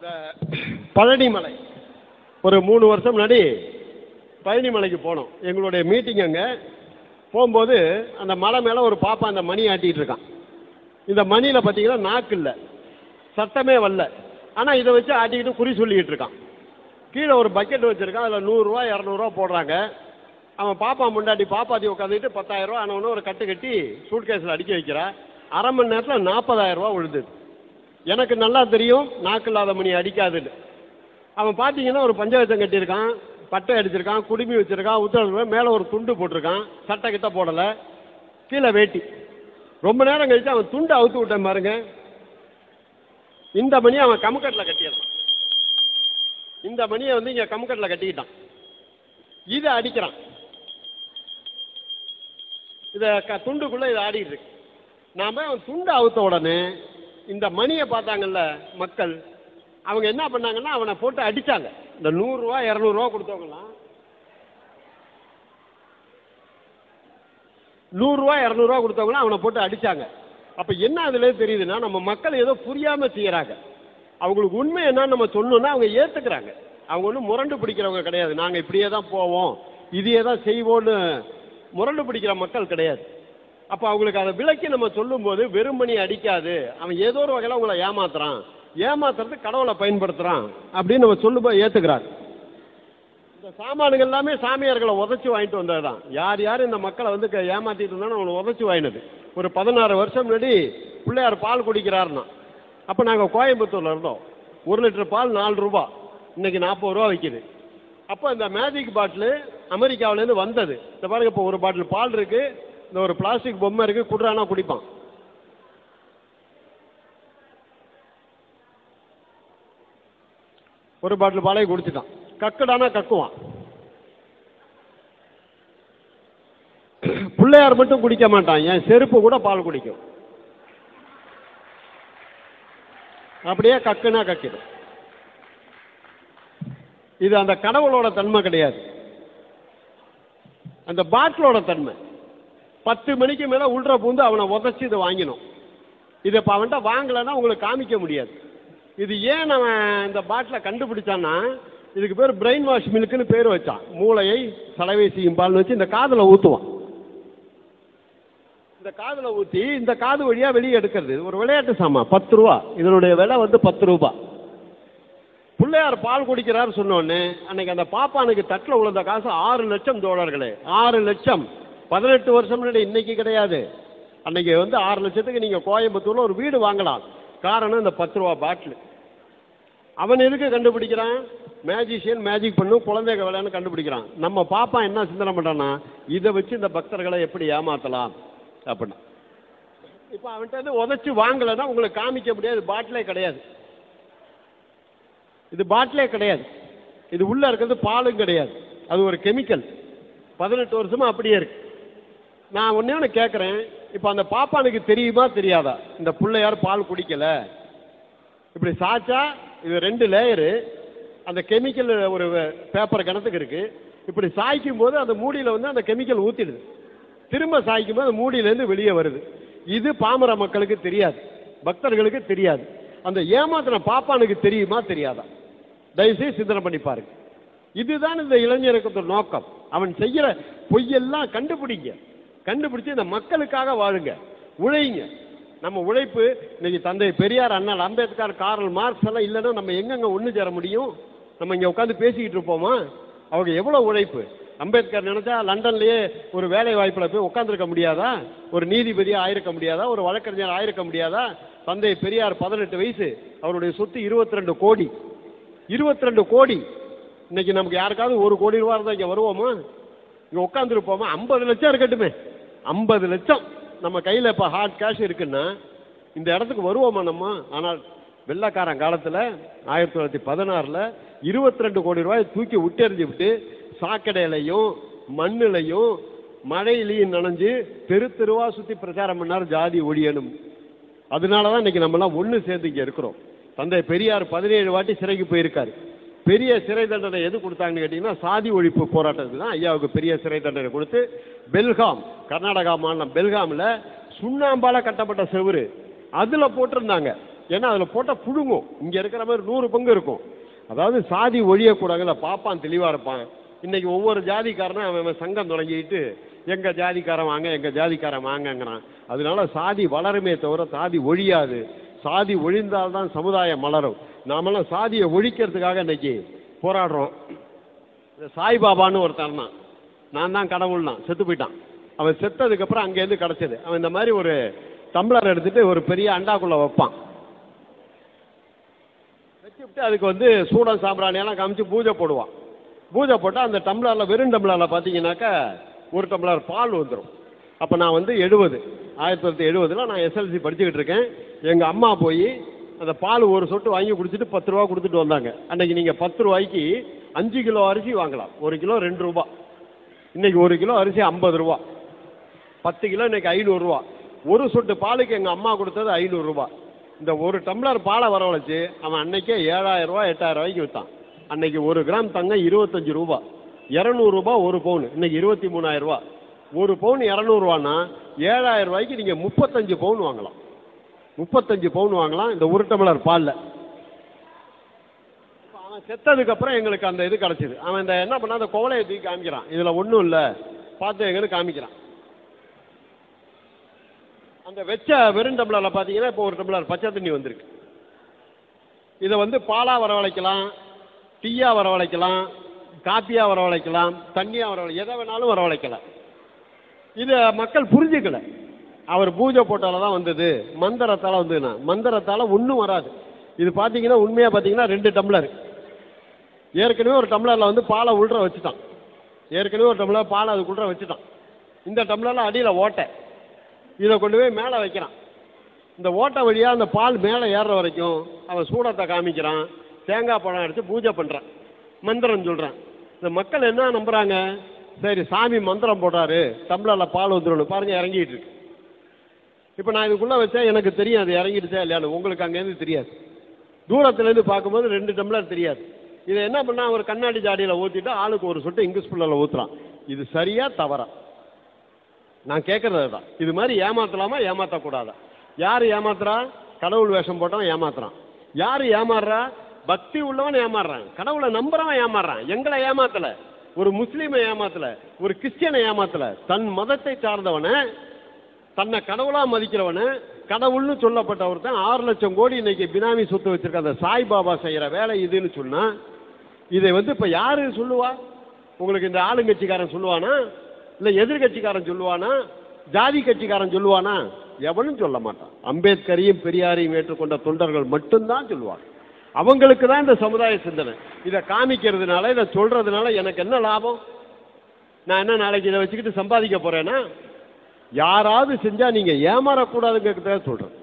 இந்த பழனிமலை ஒரு மூணு வருஷம் முன்னாடி பழனிமலைக்கு போனோம் எங்களுடைய மீட்டிங் அங்கே போகும்போது அந்த மலை மேலே ஒரு பாப்பா அந்த மணி ஆட்டிகிட்டு இருக்கான் இந்த மணியில் பார்த்தீங்கன்னா நாக்கு இல்லை சத்தமே வரல ஆனால் இதை வச்சு ஆட்டிக்கிட்டு குறி சொல்லிக்கிட்டு இருக்கான் கீழே ஒரு பக்கெட் வச்சுருக்கான் அதில் நூறுரூவா இரநூறுவா போடுறாங்க அவன் பாப்பா முண்டாட்டி பாப்பாத்தி உட்காந்துட்டு பத்தாயிரரூவா ஆனவனு ஒரு கட்டு கட்டி சூட்கேஸில் அடிக்க வைக்கிறான் அரை மணி நேரத்தில் நாற்பதாயிரரூவா விழுந்தது எனக்கு நல்லா தெரியும் நாக்கு இல்லாத மணி அடிக்காதுன்னு அவன் பார்த்தீங்கன்னா ஒரு பஞ்சாயத்தம் கட்டியிருக்கான் பட்டை அடிச்சிருக்கான் குடுமி வச்சிருக்கான் உத்தரவு மேலே ஒரு துண்டு போட்டிருக்கான் சட்டை கிட்ட போடலை கீழே வேட்டி ரொம்ப நேரம் கழிச்சு அவன் துண்டை அவுத்து விட்டேன் பாருங்க இந்த மணி அவன் கமுக்கட்டில் கட்டிடுறான் இந்த மணியை வந்து இங்கே கமுக்கட்டில் கட்டிக்கிட்டான் இதை அடிக்கிறான் இதை க துண்டுக்குள்ளே இதை ஆடிட்டு இருக்கு நாம அவன் துண்டை அவுத்த உடனே இந்த மணியை பார்த்தாங்கல்ல மக்கள் அவங்க என்ன பண்ணாங்கன்னா அவனை போட்டு அடிச்சாங்க இந்த நூறுரூவா இரநூறுவா கொடுத்தவங்களாம் நூறுரூவா இரநூறுவா கொடுத்தவங்களாம் அவனை போட்டு அடிச்சாங்க அப்போ என்ன அதுல தெரியுதுன்னா நம்ம மக்கள் ஏதோ புரியாம செய்யறாங்க அவங்களுக்கு உண்மை என்னன்னு நம்ம சொன்னோம்னா அவங்க ஏத்துக்கிறாங்க அவங்க ஒன்றும் முரண்டு பிடிக்கிறவங்க கிடையாது நாங்கள் இப்படியே தான் போவோம் இதையே தான் செய்வோம்னு முரண்டு பிடிக்கிற மக்கள் கிடையாது அப்போ அவங்களுக்கு அதை விளக்கி நம்ம சொல்லும்போது வெறுமணி அடிக்காது அவன் ஏதோ ஒரு வகையில் உங்களை ஏமாத்துறான் ஏமாத்துறதுக்கு கடவுளை பயன்படுத்துறான் அப்படின்னு நம்ம சொல்லும்போது ஏத்துக்கிறாங்க இந்த சாமானுகள் எல்லாமே சாமியார்களை உதச்சி வாங்கிட்டு வந்தது தான் யார் யார் இந்த மக்களை வந்து க- ஏமாத்திட்டு இருந்தாலும் அவங்களை உதச்சி வாங்கினது ஒரு பதினாறு வருஷம் முன்னாடி பிள்ளையார் பால் குடிக்கிறாருன்னா அப்போ நாங்கள் கோயம்புத்தூர்ல இருந்தோம் ஒரு லிட்டர் பால் நாலு ரூபா இன்னைக்கு நாற்பது ரூபா விற்கிது அப்போ இந்த மேஜிக் பாட்டிலு அமெரிக்காவிலேருந்து வந்தது இந்த பாருங்க இப்போ ஒரு பாட்டில் பால் இருக்கு இந்த ஒரு பிளாஸ்டிக் பொம்மை இருக்கு குடுறானா குடிப்பான் ஒரு பாட்டில் பாலையை குடிச்சிட்டான் கக்குடானா கக்குவான் பிள்ளையார் மட்டும் குடிக்க மாட்டான் என் செருப்பு கூட பால் குடிக்கும் அப்படியே கக்குனா கக்கிடும் இது அந்த கடவுளோட தன்மை கிடையாது அந்த பாட்டிலோட தன்மை பத்து மணிக்கு மேல உள்ற பூந்து அவனை உதச்சி இதை வாங்கினோம் இதை இப்போ அவன்கிட்ட வாங்கலைன்னா உங்களுக்கு காமிக்க முடியாது இது ஏன் அவன் இந்த பாட்டிலை கண்டுபிடிச்சான்னா இதுக்கு பேர் பிரெயின் வாஷ் மில்க்குன்னு பேர் வச்சான் மூளையை சலவை செய்யும் பால்னு வச்சு இந்த காதில் ஊற்றுவான் இந்த காதில் ஊற்றி இந்த காது வழியாக வெளியே எடுக்கிறது இது ஒரு விளையாட்டு சாமான் பத்து ரூபா இதனுடைய விலை வந்து பத்து ரூபா பிள்ளையார் பால் குடிக்கிறார் சொன்னோடனே அன்னைக்கு அந்த பாப்பானுக்கு தட்டில் விழுந்த காசு ஆறு லட்சம் தோழர்களே ஆறு லட்சம் பதினெட்டு வருஷம் முன்னாடி இன்னைக்கு கிடையாது அன்னைக்கு வந்து ஆறு லட்சத்துக்கு நீங்க கோயம்புத்தூர்ல ஒரு வீடு வாங்கலாம் காரணம் இந்த பத்து ரூபா பாட்டில் அவன் எதுக்கு கண்டுபிடிக்கிறான் மேஜிஷியன் மேஜிக் பண்ணும் குழந்தைங்க விளையான்னு கண்டுபிடிக்கிறான் நம்ம பாப்பா என்ன சிந்தனை பண்றான்னா இதை வச்சு இந்த பக்தர்களை எப்படி ஏமாத்தலாம் அப்படின்னா இப்போ அவன்கிட்ட இருந்து உதச்சி வாங்கலைன்னா உங்களுக்கு காமிக்க முடியாது பாட்டிலே கிடையாது இது பாட்டிலே கிடையாது இது உள்ள இருக்கிறது பாலும் கிடையாது அது ஒரு கெமிக்கல் பதினெட்டு வருஷமா அப்படியே இருக்கு நான் ஒண்ணே ஒன்று கேட்குறேன் இப்போ அந்த பாப்பானுக்கு தெரியுமா தெரியாதா இந்த பிள்ளையார் பால் குடிக்கல இப்படி சாச்சா இது ரெண்டு லேயரு அந்த கெமிக்கல் ஒரு பேப்பர் கணத்துக்கு இருக்கு இப்படி சாய்க்கும் போது அந்த மூடியில் வந்து அந்த கெமிக்கல் ஊத்திடுது திரும்ப சாய்க்கும் போது அந்த மூடியிலேருந்து வெளியே வருது இது பாமர மக்களுக்கு தெரியாது பக்தர்களுக்கு தெரியாது அந்த ஏமாத்தின பாப்பானுக்கு தெரியுமா தெரியாதா தயவுசெய்து சிந்தனை பண்ணி பாருங்க இதுதான் இந்த இளைஞருக்கு ஒரு நோக்கம் அவன் செய்யற பொய்யெல்லாம் கண்டுபிடிங்க கண்டுபிடிச்சு இந்த மக்களுக்காக வாழுங்க உழைங்க நம்ம உழைப்பு இன்னைக்கு தந்தை பெரியார் அண்ணல் அம்பேத்கர் கார்ல் மார்க்ஸ் எல்லாம் இல்லைன்னா நம்ம எங்கெங்க ஒன்று சேர முடியும் நம்ம இங்கே உட்காந்து பேசிக்கிட்டு இருப்போமா அவங்க எவ்வளோ உழைப்பு அம்பேத்கர் நினைச்சா லண்டன்லயே ஒரு வேலை வாய்ப்புல போய் உட்காந்துருக்க முடியாதா ஒரு நீதிபதியா ஆயிருக்க முடியாதா ஒரு வழக்கறிஞர் ஆயிருக்க முடியாதா தந்தை பெரியார் பதினெட்டு வயசு அவருடைய சொத்து இருபத்தி ரெண்டு கோடி இருபத்தி ரெண்டு கோடி இன்னைக்கு நமக்கு யாருக்காவது ஒரு கோடி ரூபா இருந்தால் இங்கே வருவோமா இங்கே உட்காந்துருப்போமா ஐம்பது லட்சம் இருக்கட்டுமே ஐம்பது லட்சம் நம்ம கையில் இப்போ ஹார்ட் கேஷ் இருக்குன்னா இந்த இடத்துக்கு வருவோமா நம்ம ஆனால் வெள்ளக்காரன் காலத்தில் ஆயிரத்தி தொள்ளாயிரத்தி பதினாறில் இருபத்தி ரெண்டு கோடி ரூபாய் தூக்கி விட்டெறிஞ்சு விட்டு சாக்கடையிலையும் மண்ணிலையும் மழையிலையும் நனைஞ்சு தெரு தெருவா சுற்றி பிரச்சாரம் பண்ணார் ஜாதி ஒழியணும் அதனால தான் இன்னைக்கு நம்மலாம் ஒன்று சேர்ந்து இங்கே இருக்கிறோம் தந்தை பெரியார் பதினேழு வாட்டி சிறைக்கு போயிருக்காரு பெரிய சிறை தண்டனை எது கொடுத்தாங்கன்னு கேட்டிங்கன்னா சாதி ஒழிப்பு போராட்டத்துக்கு தான் ஐயாவுக்கு பெரிய சிறை தண்டனை கொடுத்து பெல்காம் கர்நாடகா மாநிலம் பெல்காமில் சுண்ணாம்பால கட்டப்பட்ட செவுரு அதில் போட்டிருந்தாங்க ஏன்னா அதில் போட்டால் புழுங்கும் இங்கே இருக்கிற மாதிரி நூறு பங்கு இருக்கும் அதாவது சாதி ஒழியக்கூடாதுல பாப்பான் தெளிவாக இருப்பான் இன்னைக்கு ஒவ்வொரு ஜாதிக்காரனும் அவன் அவன் சங்கம் தொடங்கிட்டு எங்கள் ஜாதிக்காரன் வாங்க எங்கள் ஜாதிக்காரன் வாங்கங்கிறான் அதனால சாதி வளருமே தவிர சாதி ஒழியாது சாதி ஒழிந்தால்தான் சமுதாயம் மலரும் நாமெல்லாம் சாதியை ஒழிக்கிறதுக்காக இன்னைக்கு போராடுறோம் இந்த சாய்பாபான்னு ஒருத்தன் இருந்தான் நான் தான் கடவுள்னா செத்து போயிட்டான் அவன் செத்ததுக்கப்புறம் அங்கேருந்து கிடச்சது அவன் இந்த மாதிரி ஒரு டம்ளர் எடுத்துட்டு ஒரு பெரிய அண்டாக்குள்ளே வைப்பான் வச்சுவிட்டு அதுக்கு வந்து சூடம் சாம்பிராணியெல்லாம் காமிச்சு பூஜை போடுவான் பூஜை போட்டால் அந்த டம்ளரில் வெறும் டம்ளரில் பார்த்தீங்கன்னாக்கா ஒரு டம்ளர் பால் வந்துடும் அப்போ நான் வந்து எழுபது ஆயிரத்தி தொள்ளாயிரத்தி எழுபதில் நான் எஸ்எல்சி படிச்சுக்கிட்டு இருக்கேன் எங்கள் அம்மா போய் அந்த பால் ஒரு சொட்டு வாங்கி குடிச்சிட்டு பத்து ரூபா கொடுத்துட்டு வந்தாங்க அன்னைக்கு நீங்கள் பத்து ரூபாய்க்கு அஞ்சு கிலோ அரிசி வாங்கலாம் ஒரு கிலோ ரெண்டு ரூபா இன்னைக்கு ஒரு கிலோ அரிசி ஐம்பது ரூபா பத்து கிலோ இன்னைக்கு ஐநூறுரூவா ஒரு சொட்டு பாலுக்கு எங்கள் அம்மா கொடுத்தது ஐநூறுரூவா இந்த ஒரு டம்ளர் பாலை வரவழைச்சு அவன் அன்னைக்கே ஏழாயிரம் ரூபா எட்டாயிரம் ரூபாய்க்கு விற்றான் அன்னைக்கு ஒரு கிராம் தங்கம் இருபத்தஞ்சு ரூபா இரநூறுபா ஒரு பவுன் இன்னைக்கு இருபத்தி மூணாயிரம் ரூபா ஒரு பவுன் இரநூறுவான்னா ஏழாயிரம் ரூபாய்க்கு நீங்கள் முப்பத்தஞ்சு பவுன் வாங்கலாம் முப்பத்தஞ்சு பவுன் வாங்கலாம் இந்த ஒரு டம்ளர் பாலில் அவன் செத்ததுக்கு அப்புறம் எங்களுக்கு அந்த இது கிடைச்சிது அவன் இந்த என்ன பண்ணா அந்த குவளையை தூக்கி காமிக்கிறான் இதுல ஒன்றும் இல்லை பார்த்து எங்கன்னு காமிக்கிறான் அந்த வெச்ச வெறும் டம்ளர்ல பார்த்தீங்கன்னா இப்போ ஒரு டம்ளர் பச்சை தண்ணி வந்திருக்கு இதை வந்து பாலா வரவழைக்கலாம் டீயா வரவழைக்கலாம் காப்பியா வரவழைக்கலாம் தண்ணியா வரவழை எதை வேணாலும் வரவழைக்கலாம் இதை மக்கள் புரிஞ்சுக்கல அவர் பூஜை போட்டால தான் வந்தது மந்திரத்தால வந்ததுன்னா மந்திரத்தால ஒன்றும் வராது இது பார்த்தீங்கன்னா உண்மையாக பார்த்தீங்கன்னா ரெண்டு டம்ளர் ஏற்கனவே ஒரு டம்ளரில் வந்து பாலை உள்ற வச்சுட்டான் ஏற்கனவே ஒரு டம்ளர் பாலை அதுக்குள்ள வச்சுட்டான் இந்த டம்ளரில் அடியில் ஓட்டை இதை கொண்டு போய் மேலே வைக்கிறான் இந்த ஓட்டை வழியாக அந்த பால் மேலே ஏறுற வரைக்கும் அவன் சூடத்தை காமிக்கிறான் தேங்காய் பழம் எடுத்து பூஜை பண்ணுறான் மந்திரம் சொல்கிறான் இந்த மக்கள் என்ன நம்புகிறாங்க சரி சாமி மந்திரம் போடுறாரு டம்ளரில் பால் வந்துடும் பாருங்க இறங்கிட்டு இருக்கு இப்போ நான் இதுக்குள்ளே வச்சா எனக்கு தெரியும் அது இறங்கிடுச்சா இல்லையான்னு உங்களுக்கு அங்கேருந்து தெரியாது தூரத்துலேருந்து பார்க்கும்போது ரெண்டு டம்ளர் தெரியாது இதை என்ன பண்ணா ஒரு கண்ணாடி ஜாடியில் ஊற்றிட்டு ஆளுக்கு ஒரு சொட்டு இங்கிலீஷ் புல்லில் ஊற்றுறான் இது சரியா தவறா நான் கேட்கறது தான் இது மாதிரி ஏமாத்தலாமா ஏமாற்றக்கூடாதா யார் ஏமாத்துறா கடவுள் வேஷம் போட்டவன் ஏமாத்துறான் யார் ஏமாறுறா பக்தி உள்ளவன் ஏமாறுறான் கடவுளை நம்புறவன் ஏமாறுறான் எங்களை ஏமாத்தல ஒரு முஸ்லீமை ஏமாத்தல ஒரு கிறிஸ்டியனை ஏமாத்தல தன் மதத்தை சார்ந்தவனை தன்னை கடவுளா மதிக்கிறவனை கடவுள்னு சொல்லப்பட்ட ஒருத்தன் ஆறு லட்சம் கோடி இன்னைக்கு பினாமி சொத்து வச்சிருக்க அந்த சாய்பாபா செய்யற வேலை இதுன்னு சொன்னா இதை வந்து இப்ப யாரு சொல்லுவா உங்களுக்கு இந்த ஆளுங்கட்சிக்காரன் சொல்லுவானா இல்ல எதிர்கட்சிக்காரன் சொல்லுவானா ஜாதி கட்சிக்காரன் சொல்லுவானா எவனும் சொல்ல மாட்டான் அம்பேத்கரையும் பெரியாரையும் ஏற்றுக்கொண்ட தொண்டர்கள் மட்டும்தான் சொல்லுவாங்க அவங்களுக்கு தான் இந்த சமுதாய சிந்தனை இதை காமிக்கிறதுனால இதை சொல்றதுனால எனக்கு என்ன லாபம் நான் என்ன நாளைக்கு இதை வச்சுக்கிட்டு சம்பாதிக்க போறேன்னா யாராவது செஞ்சா நீங்க ஏமாறக்கூடாதுங்கிறதுக்காக சொல்றேன்